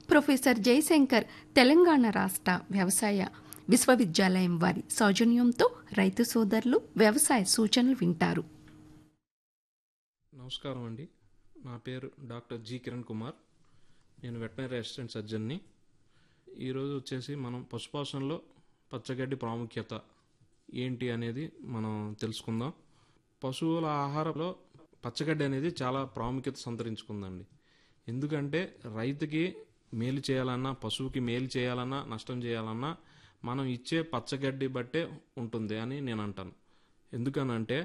professor Jayashankar Telangana రాష్ట్ర వ్యవసాయ విశ్వవిద్యాలయం వారి సౌజన్యంతో రైతు సోదరులు వ్యవసాయ సూచనలు వింటారు నమస్కారం అండి నా పేరు డాక్టర్ జి కిరణ్ కుమార్ నేను వెటనరీ అసిస్టెంట్ సర్జన్ని ఈరోజు వచ్చేసి మనం పశుపోషణలో పచ్చగడ్డి ప్రాముఖ్యత ఏంటి అనేది మనం తెలుసుకుందాం పశువుల ఆహారంలో పచ్చగడ్డి అనేది చాలా ప్రాముఖ్యత సంతరించుకుందండి ఎందుకంటే రైతుకి మేలు చేయాలన్నా పశువుకి మేలు చేయాలన్నా నష్టం చేయాలన్నా మనం ఇచ్చే పచ్చగడ్డి బట్టే ఉంటుంది అని నేను అంటాను ఎందుకనంటే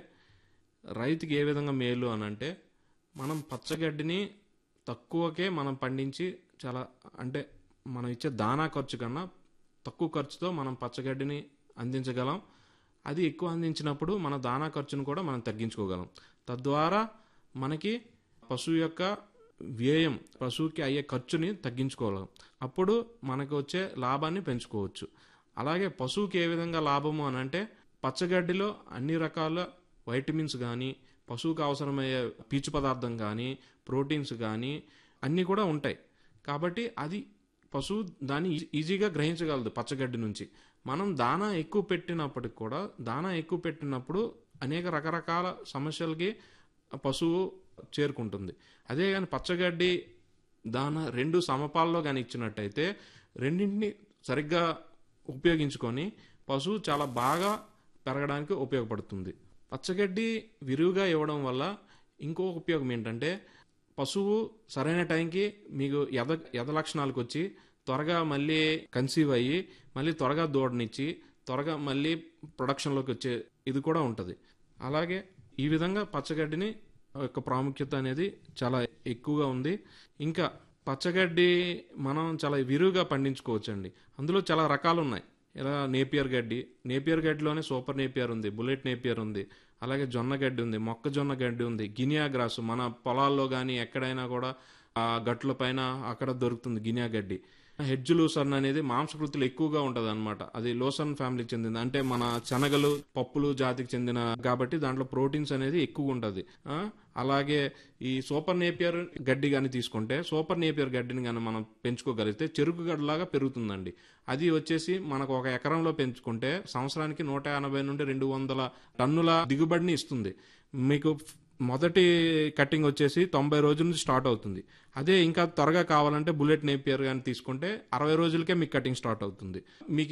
రైతుకి ఏ విధంగా మేలు అని అంటే మనం పచ్చగడ్డిని తక్కువకే మనం పండించి చాలా అంటే మనం ఇచ్చే దానా ఖర్చు కన్నా తక్కువ ఖర్చుతో మనం పచ్చగడ్డిని అందించగలం అది ఎక్కువ అందించినప్పుడు మన దానా ఖర్చును కూడా మనం తగ్గించుకోగలం తద్వారా మనకి పశువు యొక్క వ్యయం పశువుకి అయ్యే ఖర్చుని తగ్గించుకోగలం అప్పుడు మనకు వచ్చే లాభాన్ని పెంచుకోవచ్చు అలాగే పశువుకి ఏ విధంగా లాభము అని అంటే పచ్చగడ్డిలో అన్ని రకాల వైటమిన్స్ కానీ పశువుకు అవసరమయ్యే పీచు పదార్థం కానీ ప్రోటీన్స్ కానీ అన్నీ కూడా ఉంటాయి కాబట్టి అది పశువు దాన్ని ఈ- ఈజీగా గ్రహించగలదు పచ్చగడ్డి నుంచి మనం దానా ఎక్కువ పెట్టినప్పటికి కూడా దానా ఎక్కువ పెట్టినప్పుడు అనేక రకరకాల సమస్యలకి పశువు చేరుకుంటుంది అదే కానీ పచ్చగడ్డి దాన రెండు సమపాల్లో కానీ ఇచ్చినట్టయితే రెండింటిని సరిగ్గా ఉపయోగించుకొని పశువు చాలా బాగా పెరగడానికి ఉపయోగపడుతుంది పచ్చగడ్డి విరివిగా ఇవ్వడం వల్ల ఇంకో ఉపయోగం ఏంటంటే పశువు సరైన టైంకి మీకు ఎద ఎద లక్షణాలకు వచ్చి త్వరగా మళ్ళీ కన్సీవ్ అయ్యి మళ్ళీ త్వరగా దూడనిచ్చి త్వరగా మళ్ళీ ప్రొడక్షన్లోకి వచ్చే ఇది కూడా ఉంటుంది అలాగే ఈ విధంగా పచ్చగడ్డిని యొక్క ప్రాముఖ్యత అనేది చాలా ఎక్కువగా ఉంది ఇంకా పచ్చగడ్డి మనం చాలా విరివిగా పండించుకోవచ్చండి అందులో చాలా రకాలు ఉన్నాయి ఇలా నేపియర్ గడ్డి నేపియర్ గడ్డిలోనే సూపర్ నేపియర్ ఉంది బుల్లెట్ నేపియర్ ఉంది అలాగే జొన్న గడ్డి ఉంది మొక్కజొన్న గడ్డి ఉంది గినియా గ్రాస్ మన పొలాల్లో కానీ ఎక్కడైనా కూడా ఆ గట్ల పైన అక్కడ దొరుకుతుంది గినియా గడ్డి హెడ్జ్ లూసర్న్ అనేది మాంసకృతులు ఎక్కువగా ఉంటది అనమాట అది లోసన్ ఫ్యామిలీకి చెందింది అంటే మన శనగలు పప్పులు జాతికి చెందిన కాబట్టి దాంట్లో ప్రోటీన్స్ అనేది ఎక్కువ ఉంటది ఆ, అలాగే ఈ సూపర్ నేపియర్ గడ్డి కానీ తీసుకుంటే సూపర్ నేపియర్ గడ్డిని కానీ మనం పెంచుకోగలిగితే చెరుకు గడ్డలాగా పెరుగుతుందండి అది వచ్చేసి మనకు ఒక ఎకరంలో పెంచుకుంటే సంవత్సరానికి నూట ఎనభై నుండి రెండు వందల టన్నుల దిగుబడిని ఇస్తుంది మీకు మొదటి కటింగ్ వచ్చేసి తొంభై రోజుల నుంచి స్టార్ట్ అవుతుంది అదే ఇంకా త్వరగా కావాలంటే బుల్లెట్ నేపియర్ కానీ తీసుకుంటే అరవై రోజులకే మీకు కటింగ్ స్టార్ట్ అవుతుంది మీకు